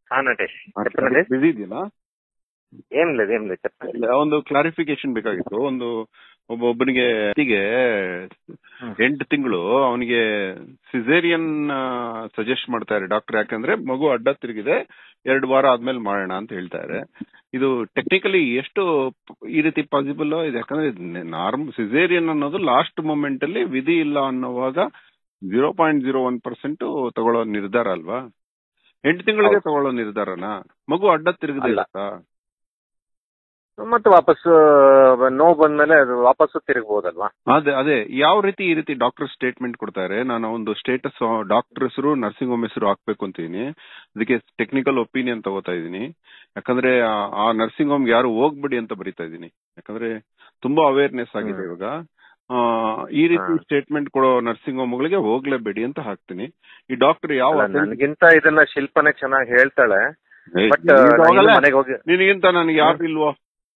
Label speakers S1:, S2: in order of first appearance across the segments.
S1: ಹಾ ನಟೇಶ್ చెప్పండి
S2: ಬಿಸಿ ಇದೆಯಲ್ಲ
S1: ఏం లేదు ఏం లేదు చెప్పండి
S2: ಒಂದು ಕ್ಲಾರಿಫಿಕೇಶನ್ ಬೇಕಾಗಿತ್ತು ಒಂದು ಒಬ್ಬ ಒಬ್ಬನಿಗೆ ವ್ಯಕ್ತಿಗೆ
S1: ಹ್ಮ್.
S2: ಎಂಟು ತಿಂಗಳು ಅವನಿಗೆ ಸಿಸೇರಿಯನ್ ಸಜೆಸ್ಟ್ ಮಾಡ್ತಾರೆ ಡಾಕ್ಟರ್ ಯಾಕಂದ್ರೆ ಮಗು ಅಡ್ಡ ತಿರುಗಿದೆ ಎರಡು ವಾರ ಆದ್ಮೇಲೆ ಮಾಡೋಣ ಅಂತ ಹೇಳ್ತಾರೆ ಇದು ಟೆಕ್ನಿಕಲಿ ಎಷ್ಟು ಈ ರೀತಿ ಪಾಸಿಬಲ್ ಇದು ಯಾಕಂದ್ರೆ ನಾರ್ಮ್ ಸಿಸೇರಿಯನ್ ಅನ್ನೋದು ಲಾಸ್ಟ್ ಮೂಮೆಂಟ್ ಅಲ್ಲಿ ವಿಧಿ ಇಲ್ಲ ಅನ್ನೋವಾಗ zero point zero one percent ತಗೊಳ್ಳೋ ನಿರ್ಧಾರ ಅಲ್ವಾ ಎಂಟು ತಿಂಗಳಿಗೆ
S1: ಹೌದು.
S2: ತಗೊಳ್ಳೋ ನಿರ್ಧಾರನಾ ಮಗು ಅಡ್ಡ ತಿರುಗದೆ
S1: ಅಲ್ಲ.
S2: ಇರುತ್ತಾ
S1: ಮತ್ತೆ ವಾಪಸ್ ನೋವು ಬಂದ್ಮೇಲೆ ಅದು ವಾಪಸ್ಸು ತಿರುಗಬಹುದಲ್ವಾ
S2: ಅದೇ ಅದೇ ಯಾವ ರೀತಿ ಈ ರೀತಿ ಡಾಕ್ಟರ್ ಸ್ಟೇಟ್ಮೆಂಟ್ ಕೊಡ್ತಾರೆ ನಾನು ಒಂದು ಸ್ಟೇಟಸ್ ಡಾಕ್ಟರ್ ಹೆಸರು ನರ್ಸಿಂಗ್ ಹೋಮ್ ಹೆಸರು ಹಾಕ್ಬೇಕು ಅಂತೀನಿ ಅದಕ್ಕೆ ಟೆಕ್ನಿಕಲ್ ಒಪಿನಿಯನ್ ತಗೋತಾ ಇದೀನಿ ಯಾಕಂದ್ರೆ ಆ- ಆ ನರ್ಸಿಂಗ್ ಹೋಮ್ ಯಾರು ಹೋಗ್ಬಿಡಿ ಅಂತ ಬರಿತಾ ಇದೀನಿ ಯಾಕಂದ್ರೆ ತುಂಬಾ ಅವೇರ್ನೆಸ್ ಆಗಿದೆ
S1: ಹ್ಮ್.
S2: ಇವಾಗ ಆ, ಈ ರೀತಿ
S1: ಹಾ.
S2: ಸ್ಟೇಟ್ಮೆಂಟ್ ಕೊಡೋ ನರ್ಸಿಂಗ್ ಹೋಮ್ಗಳಿಗೆ ಹೋಗ್ಲೇಬೇಡಿ ಅಂತ ಹಾಕ್ತೀನಿ ಈ ಡಾಕ್ಟರ್ ಯಾವ
S1: ಅಲ್ಲ, ನನ್ಗಿಂತ ಇದನ್ನ ಶಿಲ್ಪನೆ ಚೆನ್ನಾಗಿ ಹೇಳ್ತಾಳೆ
S2: ಏ,
S1: ಬಟ್
S2: ನಿನಗಿಂತ ಹೋಗಲ್ಲ?
S1: ಮನೆಗೆ ಹೋಗಿ
S2: ನಿನಗಿಂತ ನನಗೆ ಯಾರು ಇಲ್ವೋ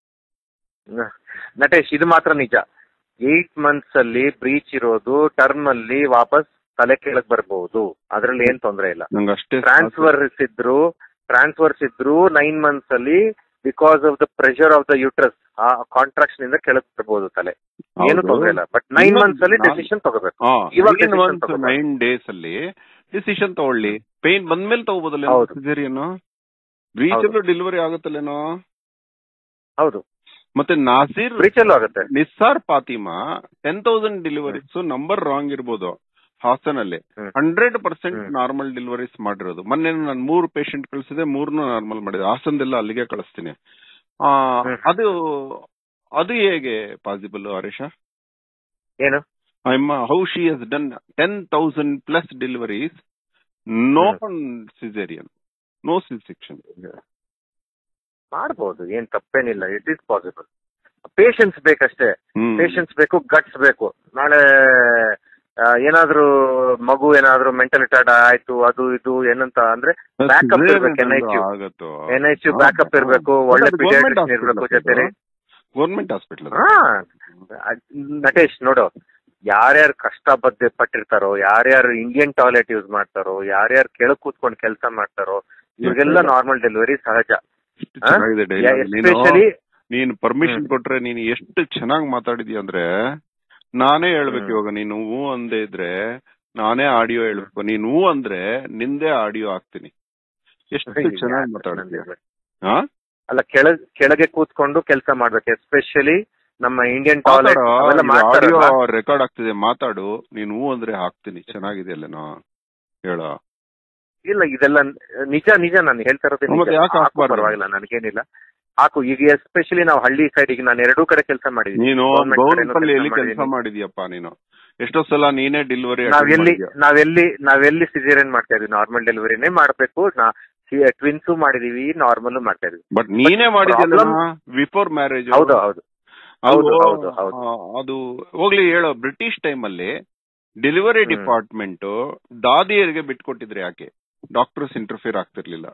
S1: ನಟೇಶ್ ಇದು ಮಾತ್ರ ನಿಜ ಏಟ್ ಮಂತ್ಸ್ ಅಲ್ಲಿ ಬ್ರೀಚ್ ಇರೋದು ಟರ್ಮ್ ಅಲ್ಲಿ ವಾಪಸ್ ತಲೆ ಕೆಳಗ್ ಬರ್ಬಹುದು ಅದ್ರಲ್ಲಿ ಏನ್ ತೊಂದ್ರೆ ಇಲ್ಲ
S2: ನಂಗೆ ಅಷ್ಟೇ
S1: ಟ್ರಾನ್ಸ್ಫರ್ಸ್ ಇದ್ರು ಟ್ರಾನ್ಸ್ಫರ್ಸ್ ಇದ್ರು ನೈನ್ ಮಂತ್ಸ್ ಅಲ್ಲಿ because of the pressure of the uterus ಆ ಕಾಂಟ್ರಾಕ್ಷನ್ ಇಂದ ಕೆಳಗ್ ಬರ್ಬೋದು ತಲೆ ಏನು
S2: ಹೌದು.
S1: ತೊಂದ್ರೆ ಇಲ್ಲ ಬಟ್ ನೈನ್
S2: ಇನ್ನೊಂದು
S1: ಮಂತ್ಸ್ ಅಲ್ಲಿ
S2: ನಾನು-
S1: ಡೆಸಿಷನ್ ತಗೋಬೇಕು ಇವಾಗ decision ತಗೋಬಾರ್ದು.
S2: ನೈನ್ ಡೇಸ್ ಅಲ್ಲಿ ಡಿಸಿಷನ್ ತಗೊಳ್ಳಿ ಪೇನ್ ಬಂದ್ಮೇಲೆ ತಗೋಬೋದಲ್ಲ
S1: ಹೌದು.
S2: ಸಿಸೇರಿಯನ್ ಬ್ರೀಚಲ್ಲೂ ಡೆಲಿವರಿ ಆಗುತ್ತಲ್ಲೇನೋ
S1: ಹೌದು
S2: ಮತ್ತೆ ನಾಸೀರ್
S1: ಬ್ರೀಚ್ ಅಲ್ಲೂ ಆಗುತ್ತೆ
S2: Nissar Fatima ten thousand deliveries number wrong ಇರ್ಬೋದು ಹಾಸನಲ್ಲಿ
S1: hmm.
S2: Hundred percent
S1: hmm.
S2: Normal deliveries ಮಾಡಿರೋದು ಮೊನ್ನೆ ನಾನು ಮೂರು ಪೇಷಂಟ್ ಕಳಿಸಿದೆ ಮೂರ್ನು ನಾರ್ಮಲ್ ಮಾಡಿದೆ ಹಾಸನದೆಲ್ಲ ಅಲ್ಲಿಗೆ ಕಳಿಸ್ತೀನಿ ಆ,
S1: ಹ್ಮ್.
S2: ಅದು ಅದು ಹೇಗೆ ಪಾಸಿಬಲ್ ಹರೀಶ
S1: ಏನು
S2: I'm uh, how she has done 10,000 plus deliveries, no cesarean, no C-section.
S1: ಮಾಡ್ಬೋದು ಏನ್ ತಪ್ಪೇನಿಲ್ಲ ಇಟ್ ಈಸ್ ಪಾಸಿಬಲ್ ಪೇಷನ್ಸ್ ಬೇಕಷ್ಟೇ
S2: Hmm.
S1: ಪೇಷನ್ಸ್ ಬೇಕು ಗಟ್ಸ್ ಬೇಕು ನಾಳೆ ಆ, ಏನಾದ್ರೂ ಮಗು ಏನಾದ್ರೂ ಮೆಂಟಲ್ ರಿಟಾರ್ಡ್ ಆಯ್ತು ಅದು ಇದು ಏನಂತ ಅಂದ್ರೆ backup
S2: Cesarean
S1: ಇರ್ಬೇಕು, NICU.
S2: ಅಂದ್ರೆ ಆಗತ್ತೋ.
S1: ಎನ್ ಐ
S2: ಹಾ,
S1: ಬ್ಯಾಕಪ್
S2: ಹಾ.
S1: ಇರ್ಬೇಕು ಒಳ್ಳೆ
S2: ಅದು government
S1: ಪೀಡಿಯಾಟ್ರಿಷನ್
S2: hospital
S1: ಇರ್ಬೇಕು
S2: ಅದು.
S1: ಜೊತೆಲಿ
S2: Government hospital ಅದು.
S1: ಹಾ ಅದ್- ನಟೇಶ್ ನೋಡು ಯಾರ್ಯಾರು ಕಷ್ಟ ಬದ್ದೆ ಪಟ್ಟಿರ್ತಾರೋ ಯಾರ್ಯಾರು ಇಂಡಿಯನ್ ಟಾಯ್ಲೆಟ್ ಯೂಸ್ ಮಾಡ್ತಾರೋ ಯಾರ್ಯಾರು ಕೆಳಗ್ ಕೂತ್ಕೊಂಡು ಕೆಲಸ ಮಾಡ್ತಾರೋ ಇವ್ರಿಗೆಲ್ಲ ನಾರ್ಮಲ್ ಡೆಲಿವರಿ ಸಹಜ
S2: ಎಷ್ಟು ಚೆನ್ನಾಗಿದೆ dialogue. ನೀನು
S1: ಎಸ್ಪೆಷಲಿ
S2: ನೀನು ಪರ್ಮಿಷನ್
S1: ಹ್ಮ್.
S2: ಕೊಟ್ರೆ ನೀನು ಎಷ್ಟು ಚೆನ್ನಾಗಿ ಮಾತಾಡಿದ್ಯಾ ಅಂದ್ರೆ ನಾನೇ ಹೇಳ್ಬೇಕು
S1: ಹ್ಮ್.
S2: ಇವಾಗ ನೀನು ಹೂ ಅಂದೇ ಇದ್ರೆ ನಾನೇ ಆಡಿಯೋ ಹೇಳ್ಬೇಕು ನೀನು ಹೂ ಅಂದ್ರೆ ನಿಂದೇ ಆಡಿಯೋ ಹಾಕ್ತೀನಿ ಎಷ್ಟು ಚೆನ್ನಾಗಿ ಮಾತಾಡ್ತೀಯ ಹಾ
S1: ಅಲ್ಲ ಕೆಳಗ್ ಕೆಳಗೆ ಕೂತ್ಕೊಂಡು ಕೆಲಸ ಮಾಡ್ಬೇಕು ಎಸ್ಪೆಷಲಿ ನಮ್ಮ ಇಂಡಿಯನ್ ಟಾಯ್ಲೆಟ್ ಅವೆಲ್ಲ
S2: ಆಡಿಯೋ
S1: ಮಾಡ್ತಾರಲ್ಲ
S2: ರೆಕಾರ್ಡ್ ಆಗ್ತಿದೆ ಮಾತಾಡು ನೀನು ಹೂ ಅಂದ್ರೆ ಹಾಕ್ತೀನಿ ಚೆನ್ನಾಗಿದೆಯಲ್ಲೇನೋ ಹೇಳ
S1: ಇಲ್ಲ ಇದೆಲ್ಲ ನಿಜ ನಿಜ ನಾನು ಹೇಳ್ತಾ ಇರೋದೇ ನಿಜ.
S2: ಮತ್ತೆ ಯಾಕೆ
S1: ಹಾಕು
S2: ಹಾಕ್ಬಾರ್ದು?
S1: ಪರವಾಗಿಲ್ಲ ನನಗೇನಿಲ್ಲ ಹಾಕು ಈಗ ಎಸ್ಪೆಷಲಿ ನಾವು ಹಳ್ಳಿ ಸೈಡ್ ಈಗ ನಾನು ಎರಡೂ ಕಡೆ ಕೆಲಸ ಮಾಡಿದೀನಿ
S2: ನೀನು
S1: Government ಕಡೆನೂ
S2: ಗೌರ್ಮೆಂಟ್ ಎಲ್ಲಿ
S1: ಕೆಲ್ಸ
S2: ಕೆಲಸ
S1: ಮಾಡಿದೀನಿ.
S2: ಮಾಡಿದ್ಯಪ್ಪ ನೀನು ಎಷ್ಟೋ ಸಲ ನೀನೇ ಡೆಲಿವರಿ
S1: ನಾವೆಲ್ಲಿ ನಾವೆಲ್ಲಿ ನಾವೆಲ್ಲಿ ಸಿಸೇರಿಯನ್ ಮಾಡ್ತಾ ಇದೀವಿ ನಾರ್ಮಲ್ ಡೆಲಿವರಿನೇ ಮಾಡ್ಬೇಕು ಟ್ವಿನ್ಸು ಮಾಡಿದೀವಿ ನಾರ್ಮಲ್ ಮಾಡ್ತಾ ಇದೀವಿ
S2: ಬಟ್ ನೀನೇ ಮಾಡಿದ್ಯಲ್ಲ
S1: problem-
S2: ಬಿಫೋರ್ ಮ್ಯಾರೇಜ್
S1: ಹೌದು ಹೌದು ಹೌದು, ಹೌದು, ಹೌದು.
S2: ಅದು ಹೋಗ್ಲಿ ಹೇಳೋ ಬ್ರಿಟಿಷ್ ಟೈಮ್ ಅಲ್ಲಿ ಡೆಲಿವರಿ
S1: ಹ್ಮ್.
S2: ಡಿಪಾರ್ಟ್ಮೆಂಟ್ ದಾದಿಯರಿಗೆ ಬಿಟ್ಕೊಟ್ಟಿದ್ರೆ ಯಾಕೆ ಡಾಕ್ಟರ್ಸ್ ಇಂಟರ್ಫಿಯರ್ ಆಗ್ತಿರ್ಲಿಲ್ಲ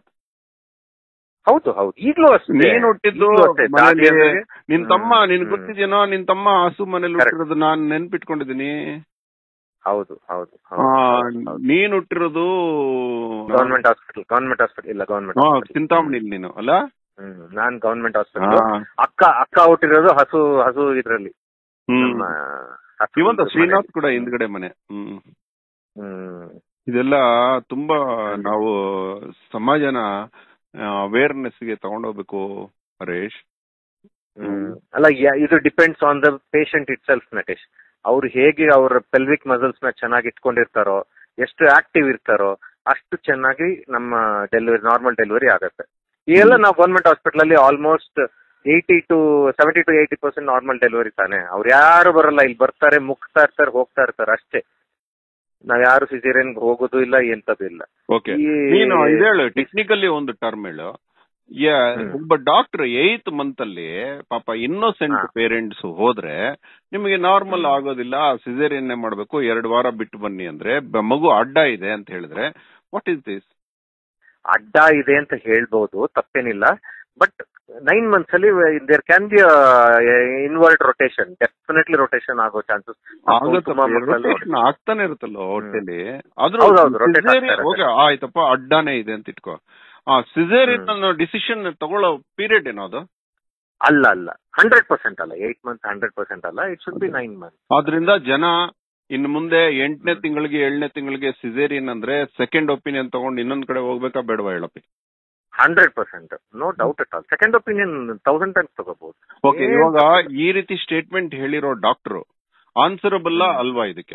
S1: ಹೌದು ಹೌದು ಈಗಲೂ ಅಷ್ಟೇ
S2: ನೀನ್ ಹುಟ್ಟಿದ್ದು
S1: ಈಗ್ಲೂ ಅಷ್ಟೇ.
S2: ಮನೇಲಿ
S1: ದಾದಿಯರಿಗೆ-
S2: ನಿನ್ ತಮ್ಮ
S1: ಹ್ಮ್,
S2: ನಿನ್
S1: ಹ್ಮ್.
S2: ಗೊತ್ತಿದ್ಯೇನೋ ನಿನ್ ತಮ್ಮ ಹಸು ಮನೇಲಿ
S1: Correct.
S2: ಹುಟ್ಟಿರೋದು ನಾನ್ ನೆನ್ಪಿಟ್ಕೊಂಡಿದೀನಿ
S1: ಹೌದು ಹೌದು
S2: ಆ, ನೀನ್ ಹುಟ್ಟಿರೋದು
S1: ಗವರ್ಮೆಂಟ್ ಹಾಸ್ಪಿಟಲ್ ಗವರ್ಮೆಂಟ್ ಹಾಸ್ಪಿಟಲ್ ಇಲ್ಲ
S2: ಹಾ,
S1: ಗವರ್ಮೆಂಟ್
S2: ಚಿಂತಾಮಣಿಲಿ ನೀನು ಅಲ್ಲ
S1: ಹ್ಮ್ ನಾನ್ ಗವರ್ಮೆಂಟ್
S2: ಹಾ.
S1: ಹಾಸ್ಪಿಟಲ್ ಅಕ್ಕ ಅಕ್ಕ ಹುಟ್ಟಿರೋದು ಹಸು ಹಸು ಇದ್ರಲ್ಲಿ
S2: ಹ್ಮ್
S1: ನಮ್ಮ ಹಸು
S2: ಇವಂತ
S1: ಮನೆಯಲ್ಲಿ.
S2: ಶ್ರೀನಾಥ್ ಕೂಡ ಹಿಂದ್ಗಡೆ ಮನೆ ಹ್ಮ್
S1: ಹ್ಮ್
S2: ಇದೆಲ್ಲ ತುಂಬಾ ನಾವು ಸಮಾಜನ ಅವೇರ್ನೆಸ್ ಗೆ ತಗೊಂಡೋಗ್ಬೇಕು ಹರೇಶ್
S1: ಹ್ಮ್. ಅಲ್ಲ ಯ- ಇದು depends on the patient itself Natesh ಅವ್ರು ಹೇಗೆ ಅವ್ರ ಪೆಲ್ವಿಕ್ ಮಸಲ್ಸ್ ನ ಚೆನ್ನಾಗಿ ಇಟ್ಕೊಂಡಿರ್ತಾರೋ ಎಷ್ಟು ಆಕ್ಟಿವ್ ಇರ್ತಾರೋ ಅಷ್ಟು ಚೆನ್ನಾಗಿ ನಮ್ಮ ಡೆಲಿವರಿ ನಾರ್ಮಲ್ ಡೆಲಿವರಿ ಆಗುತ್ತೆ ಈಗೆಲ್ಲ ನಾವು ಗೌರ್ಮೆಂಟ್ ಹಾಸ್ಪಿಟಲ್ ಅಲ್ಲಿ almost eighty to seventy to eighty percent normal delivery ತಾನೆ ಅವ್ರು ಯಾರು ಬರಲ್ಲ ಇಲ್ಲಿ ಬರ್ತಾರೆ ಮುಗ್ತಾ ಇರ್ತಾರೆ ಹೋಗ್ತಾ ಇರ್ತಾರೆ ಅಷ್ಟೇ ನಾವ್ ಯಾರು ಸಿಸೇರಿಯನ್ ಹೋಗೋದು ಇಲ್ಲ ಎಂತದ್ದು ಇಲ್ಲ
S2: ಓಕೆ
S1: ಈ-
S2: ನೀನು ಇದು ಹೇಳು ಟೆಕ್ನಿಕಲಿ ಒಂದು ಟರ್ಮ್ ಹೇಳು ಯಾ-
S1: ಹ್ಮ್.
S2: ಒಬ್ಬ ಡಾಕ್ಟರ್ ಏತ್ ಮಂತ್ ಅಲ್ಲಿ ಪಾಪ ಇನ್ನೋಸೆಂಟ್
S1: ಹಾ.
S2: ಪೇರೆಂಟ್ಸ್ ಹೋದ್ರೆ ನಿಮಗೆ ನಾರ್ಮಲ್
S1: ಹ್ಮ್.
S2: ಆಗೋದಿಲ್ಲ ಸಿಸೇರಿಯನ್ನೇ ಮಾಡ್ಬೇಕು ಎರಡು ವಾರ ಬಿಟ್ಟು ಬನ್ನಿ ಅಂದ್ರೆ ಬ- ಮಗು ಅಡ್ಡ ಇದೆ ಅಂತ ಹೇಳಿದ್ರೆ ವಾಟ್ ಇಸ್ ದಿಸ್
S1: ಅಡ್ಡ ಇದೆ ಅಂತ ಹೇಳ್ಬೋದು ತಪ್ಪೇನಿಲ್ಲ ಬಟ್ ನೈನ್ ಮಂತ್ಸ್ ಅಲ್ಲಿ there can be inward rotation definitely rotation ಆಗೋ ಚಾನ್ಸಸ್ ತುಂಬಾ ಮಕ್ಕಳಲ್ಲಿ
S2: ರೊಟೇಷನ್ ಆಗ್ತಾನೆ ಇರುತ್ತಲ್ಲ ಹೊಟ್ಟೆಲಿ ಆದ್ರೂ
S1: ಹೌದೌದು, rotate
S2: cesarean-
S1: ಆಗ್ತಾ ಇರುತ್ತೆ.
S2: ಓಕೆ ಆಯ್ತಪ್ಪ ಅಡ್ಡಾನೇ ಇದೆ ಅಂತ ಇಟ್ಕೋ ಸಿಸೇರಿಯನ್ ಅನ್ನೋ ಡಿಸಿಷನ್ ತಗೊಳ್ಳೋ ಪೀರಿಯಡ್ ಏನೋ ಅದು
S1: ಅಲ್ಲ ಅಲ್ಲ ಹಂಡ್ರೆಡ್ ಪರ್ಸೆಂಟ್ ಅಲ್ಲ ಏಟ್ ಮಂತ್ ಹಂಡ್ರೆಡ್ ಪರ್ಸೆಂಟ್ ಅಲ್ಲ it should be nine month
S2: ಆದ್ರಿಂದ ಜನ ಇನ್ನು ಮುಂದೆ ಎಂಟನೇ ತಿಂಗಳಿಗೆ ಏಳನೇ ತಿಂಗಳಿಗೆ ಸಿಸೇರಿಯನ್ ಅಂದ್ರೆ ಸೆಕೆಂಡ್ ಒಪಿನಿಯನ್ ತಗೊಂಡು ಇನ್ನೊಂದ್ ಕಡೆ ಹೋಗ್ಬೇಕಾ ಬೇಡವಾ ಹೇಳಪ್ಪಿ
S1: hundred percent no doubt at all second opinion thousand times ತಗೋಬಹುದು
S2: ಓಕೆ
S1: ಏನ್
S2: ಇವಾಗ ಈ ರೀತಿ ಸ್ಟೇಟ್ಮೆಂಟ್ ಹೇಳಿರೋ ಡಾಕ್ಟರ್ ಆನ್ಸರಬಲ್ ಅಲ್ವಾ ಇದಕ್ಕೆ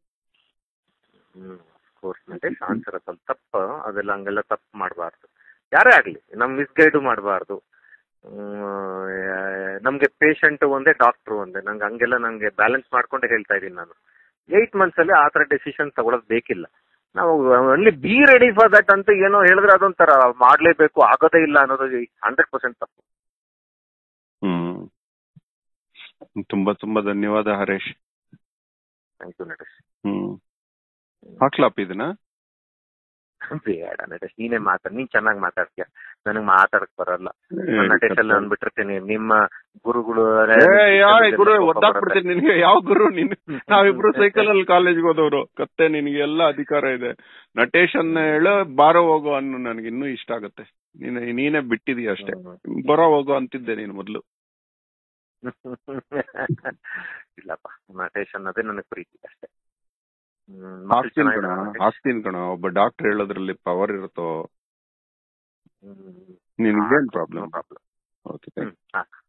S1: ಕೋರ್ಸ್ ನಟೇಶ್ ಆನ್ಸರ್ ಸ್ವಲ್ಪ ತಪ್ಪು ಅದೆಲ್ಲ ಹಂಗೆಲ್ಲ ತಪ್ಪು ಮಾಡಬಾರ್ದು ಯಾರೇ ಆಗಲಿ ನಮ್ ಮಿಸ್ಗೈಡು ಮಾಡಬಾರ್ದು ನಮ್ಗೆ ಪೇಷಂಟ್ ಒಂದೇ ಡಾಕ್ಟರ್ ಒಂದೇ ನಂಗೆ ಹಂಗೆಲ್ಲ ನಂಗೆ ಬ್ಯಾಲೆನ್ಸ್ ಮಾಡ್ಕೊಂಡೆ ಹೇಳ್ತಾ ಇದ್ದೀನಿ ನಾನು ಏಯ್ಟ್ ಮಂತ್ಸ್ ಅಲ್ಲಿ ಆ ಥರ ಡೆಸಿಷನ್ ತಗೊಳೋದು ಬೇಕಿಲ್ಲ ನಾವು ಅಲ್ಲಿ ಬಿ ರೆಡಿ ಫಾರ್ ದಟ್ ಅಂತ ಏನೋ ಹೇಳಿದ್ರೆ ಅದೊಂಥರ ಮಾಡ್ಲೇಬೇಕು ಆಗೋದೇ ಇಲ್ಲ ಅನ್ನೋದು ಹಂಡ್ರೆಡ್ ಪರ್ಸೆಂಟ್ ತಪ್ಪು
S2: ಹ್ಮ್ ತುಂಬಾ ತುಂಬಾ ಧನ್ಯವಾದ ಹರೇಶ್
S1: ಥ್ಯಾಂಕ್ ಯು ನಟೇಶ್
S2: ಹ್ಮ್ ಹಾಕ್ಲಾಪ್ ಇದನ್ನ
S1: ಬೇಡ ನಟೇಶ್ ನೀನೇ ಮಾತಾಡ್ ನೀನ್ ಚೆನ್ನಾಗಿ ಮಾತಾಡ್ತೀಯ ನನಗೆ ಮಾತಾಡಕ್ ಬರಲ್ಲ ನಾನು ನಟೇಶ್ ಅಲ್ಲಿ ಅಂದ್ಬಿಟ್ಟಿರ್ತೀನಿ ನಿಮ್ಮ ಗುರುಗಳು
S2: ಏ, ಯಾವ ಗುರು ಒದ್ದಾಕ್ಬಿಡ್ತೀನಿ ನಿನ್ಗೆ ಯಾವ ಗುರು ನೀನು ನಾವಿಬ್ರು ಸೈಕಲ್ ಅಲ್ಲಿ ಕಾಲೇಜ್ಗೆ ಹೋದವ್ರು ಕತ್ತೆ ನಿನ್ಗೆ ಎಲ್ಲ ಅಧಿಕಾರ ಇದೆ ನಟೇಶ್ ಅನ್ನ ಹೇಳು ಬಾರೋ ಹೋಗೋ ಅನ್ನು ನನಗೆ ಇನ್ನೂ ಇಷ್ಟ ಆಗುತ್ತೆ ನೀನೆ ನೀನೇ ಬಿಟ್ಟಿದೀಯ ಅಷ್ಟೇ ಬರೋ ಹೋಗೋ ಅಂತಿದ್ದೆ ನೀನು ಮೊದ್ಲು
S1: ಇಲ್ಲಪ್ಪ ನಟೇಶ್ ಅನ್ನೋದೇ ನನಗೆ ಪ್ರೀತಿ ಅಷ್ಟೇ ಹ್ಮ್, ಮಕ್ಳು
S2: ಹಾಕ್ತೀನಿ ಕಣ
S1: ಚೆನ್ನಾಗಿದಾರಾ ನಟೇಶ್?
S2: ಹಾಕ್ತೀನಿ ಕಣ ಒಬ್ಬ ಡಾಕ್ಟರ್ ಹೇಳೋದ್ರಲ್ಲಿ ಪವರ್ ಇರುತ್ತೋ
S1: ಹ್ಮ್.
S2: ನಿನ್ಗೇನ್
S1: No
S2: ಪ್ರಾಬ್ಲಮ್
S1: problem.
S2: ಓಕೆ
S1: ಹ್ಮ್ ಹಾಕ್